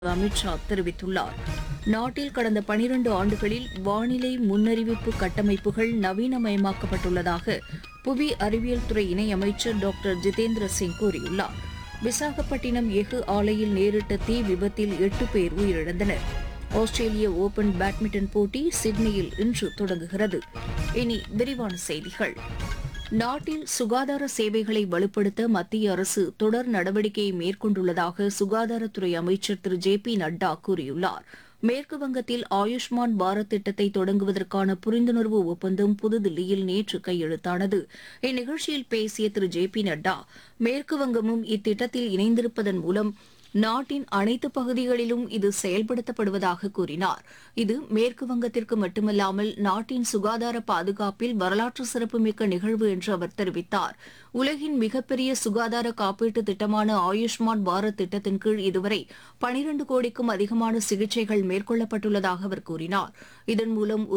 அமித்ஷா தெரிவித்துள்ளார் நாட்டில் கடந்த பனிரண்டு ஆண்டுகளில் வானிலை முன்னறிவிப்பு கட்டமைப்புகள் நவீனமயமாக்கப்பட்டுள்ளதாக புவி அறிவியல் துறை இணையமைச்சர் டாக்டர் ஜிதேந்திர சிங் கூறியுள்ளார் விசாகப்பட்டினம் எஃகு ஆலையில் நேரிட்ட தீ விபத்தில் எட்டு பேர் உயிரிழந்தனர் ஆஸ்திரேலிய ஓபன் பேட்மிண்டன் போட்டி சிட்னியில் இன்று தொடங்குகிறது இனி விரிவான செய்திகள் நாட்டில் சுகாதார சேவைகளை வலுப்படுத்த மத்திய அரசு தொடர் நடவடிக்கையை மேற்கொண்டுள்ளதாக சுகாதாரத்துறை அமைச்சர் திரு ஜே பி நட்டா கூறியுள்ளார் மேற்கு வங்கத்தில் ஆயுஷ்மான் பாரத் திட்டத்தை தொடங்குவதற்கான புரிந்துணர்வு ஒப்பந்தம் புதுதில்லியில் நேற்று கையெழுத்தானது இந்நிகழ்ச்சியில் பேசிய திரு ஜே பி நட்டா மேற்கு வங்கமும் இத்திட்டத்தில் இணைந்திருப்பதன் மூலம் நாட்டின் அனைத்து பகுதிகளிலும் இது செயல்படுத்தப்படுவதாக கூறினார் இது மேற்கு வங்கத்திற்கு மட்டுமல்லாமல் நாட்டின் சுகாதார பாதுகாப்பில் வரலாற்று சிறப்புமிக்க நிகழ்வு என்று அவர் தெரிவித்தார் உலகின் மிகப்பெரிய சுகாதார காப்பீட்டு திட்டமான ஆயுஷ்மான் பாரத் திட்டத்தின் கீழ் இதுவரை பனிரண்டு கோடிக்கும் அதிகமான சிகிச்சைகள் மேற்கொள்ளப்பட்டுள்ளதாக அவர் கூறினார் இதன் மூலம்